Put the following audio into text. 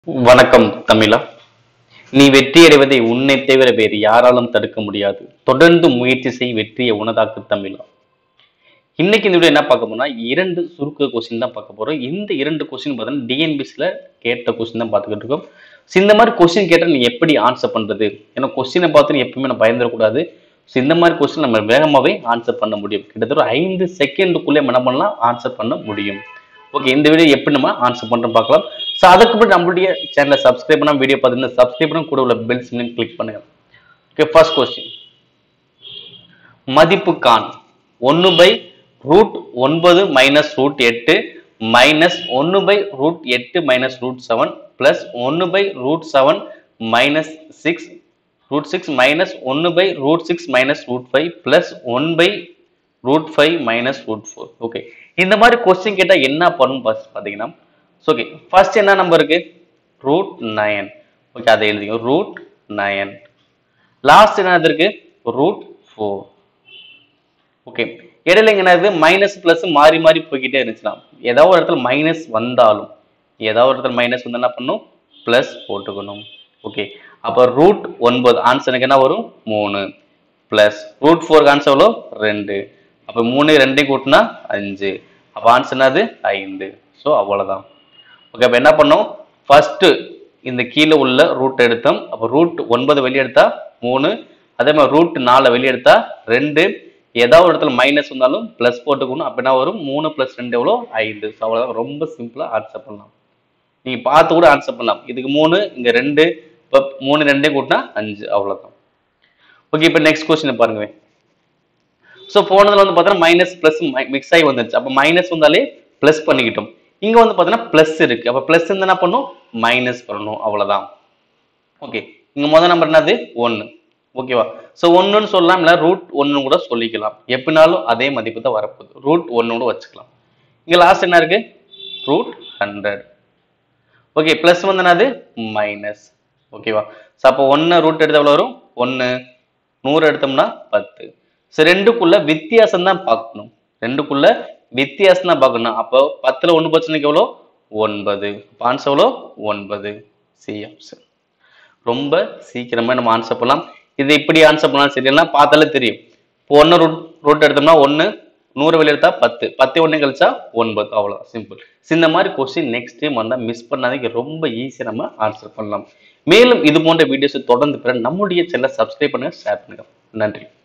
வணக்கம் தமிழா நீ வெற்றியடைவதை உன்னை தவிர வேறு யாராலும் தடுக்க முடியாது தொடர்ந்து முயற்சி செய் வெற்றியை உனதாக்கு தமிழா இன்னைக்கு இந்த வீடியோ என்ன பார்க்க போறோம்னா இரண்டு சுருக்க கொஸ்டின் தான் பார்க்க போறோம் இந்த இரண்டு கொஸ்டின் பார்த்தீங்கன்னா டிஎன்பிஸ்ல கேட்ட கொஸ்டின் தான் பார்த்துக்கிட்டு இருக்கோம் ஸோ இந்த மாதிரி கொஸ்டின் கேட்டால் நீ எப்படி ஆன்சர் பண்றது ஏன்னா கொஸ்டினை பார்த்து நீ எப்பவுமே நம்ம பயந்துடக்கூடாது ஸோ இந்த மாதிரி கொஸ்டின் நம்ம வேகமாகவே ஆன்சர் பண்ண முடியும் கிட்டத்தட்ட ஒரு ஐந்து செகண்டுக்குள்ளே என்ன பண்ணலாம் ஆன்சர் பண்ண முடியும் ஓகே இந்த வீடியோ எப்படி நம்ம ஆன்சர் பண்ணுறோம் பார்க்கலாம் ஸோ அதுக்கு முன்னாடி நம்மளுடைய சேனலை சப்ஸ்கிரைப் பண்ணால் வீடியோ பார்த்தீங்கன்னா சப்ஸ்கிரைப் பண்ண கூட உள்ள பெல் சிம்லையும் கிளிக் பண்ணுங்க ஓகே ஃபர்ஸ்ட் கொஸ்டின் மதிப்பு கான் ஒன்று பை ரூட் ஒன்பது மைனஸ் ரூட் எட்டு மைனஸ் ஒன்று பை ரூட் எட்டு மைனஸ் ரூட் செவன் பிளஸ் ஒன்று by root seven minus six root six minus ஒன்று by root six minus root five plus one by root five minus root four okay இந்த மாதிரி question கேட்டால் என்ன பண்ணும் first பார்த்தீங்கன்னா okay first என்ன number இருக்கு ரூட் நயன் ஓகே அதை எழுதிங்க ரூட் நயன் லாஸ்ட் என்னது இருக்கு ரூட் ஃபோர் ஓகே இடையில இங்க என்னது மைனஸ் பிளஸ் மாறி மாறி போய்கிட்டே இருந்துச்சுன்னா ஏதாவது ஒரு இடத்துல மைனஸ் வந்தாலும் ஏதாவது ஒரு இடத்துல மைனஸ் வந்து என்ன பண்ணும் பிளஸ் போட்டுக்கணும் ஓகே அப்போ ரூட் ஒன்பது ஆன்சருக்கு என்ன வரும் மூணு பிளஸ் ரூட் ஃபோருக்கு ஆன்சர் எவ்வளோ ரெண்டு அப்போ மூணு ரெண்டையும் கூட்டினா அஞ்சு அப்போ ஆன்சர் என்னது ஐந்து ஸோ அவ்வளோதான் ஓகே அப்போ என்ன பண்ணோம் ஃபர்ஸ்ட் இந்த கீழே உள்ள ரூட் எடுத்தோம் அப்போ ரூட் ஒன்பது வெளியே எடுத்தா மூணு அதே மாதிரி ரூட் நாலு வெளியே எடுத்தா ரெண்டு ஏதாவது ஒரு இடத்துல மைனஸ் வந்தாலும் ப்ளஸ் போட்டுக்கணும் அப்போ என்ன வரும் மூணு ப்ளஸ் ரெண்டு எவ்வளோ ஐந்து ஸோ அவ்வளோதான் ரொம்ப சிம்பிளாக ஆன்சர் பண்ணலாம் நீங்கள் பார்த்து கூட ஆன்சர் பண்ணலாம் இதுக்கு மூணு இங்கே ரெண்டு இப்போ மூணு ரெண்டையும் கூட்டினா அஞ்சு அவ்வளோதான் ஓகே இப்போ நெக்ஸ்ட் கொஸ்டின் பாருங்க ஸோ போனதுல வந்து பார்த்தீங்கன்னா மைனஸ் ப்ளஸ் மிக்ஸ் ஆகி வந்துருச்சு அப்போ மைனஸ் வந்தாலே ப்ளஸ் பண்ணிக்கிட்டோம் இங்கே வந்து பார்த்தீங்கன்னா ப்ளஸ் இருக்கு அப்போ ப்ளஸ் இருந்தால் என்ன பண்ணும் மைனஸ் பண்ணணும் அவ்வளோதான் ஓகே இங்கே முதல் நம்பர் என்னது ஒன்று ஓகேவா ஸோ ஒன்றுன்னு சொல்லலாம் இல்லை ரூட் ஒன்று கூட சொல்லிக்கலாம் எப்படினாலும் அதே மதிப்பு தான் வரப்போகுது ரூட் ஒன்று கூட வச்சுக்கலாம் இங்கே லாஸ்ட் என்ன இருக்கு ரூட் ஹண்ட்ரட் ஓகே ப்ளஸ் வந்து என்னது மைனஸ் ஓகேவா ஸோ அப்போ ஒன்று ரூட் எடுத்து எவ்வளோ வரும் ஒன்று நூறு எடுத்தோம்னா பத்து ஸோ ரெண்டுக்குள்ள வித்தியாசம் தான் பார்க்கணும் ரெண்டுக்குள்ள வித்தியாசம் தான் பார்க்கணும் அப்போ பத்தில் ஒன்று பர்சன்ட்க்கு எவ்வளோ ஒன்பது ஆன்சர் எவ்வளோ ஒன்பது சி ஆப்ஷன் ரொம்ப சீக்கிரமாக நம்ம ஆன்சர் பண்ணலாம் இது இப்படி ஆன்சர் பண்ணலாம் சரியா பார்த்தாலே தெரியும் இப்போ ஒன்று ரூட் ரூட் எடுத்தோம்னா ஒன்று நூறு வெளியே எடுத்தா பத்து பத்து ஒன்று கழிச்சா ஒன்பது அவ்வளோ சிம்பிள் இந்த மாதிரி கொஸ்டின் நெக்ஸ்ட் டைம் வந்தால் மிஸ் பண்ணாதீங்க ரொம்ப ஈஸியாக நம்ம ஆன்சர் பண்ணலாம் மேலும் இது போன்ற வீடியோஸை தொடர்ந்து பெற நம்முடைய சேனலை சப்ஸ்கிரைப் பண்ணுங்க ஷேர் பண்ணுங்க நன்றி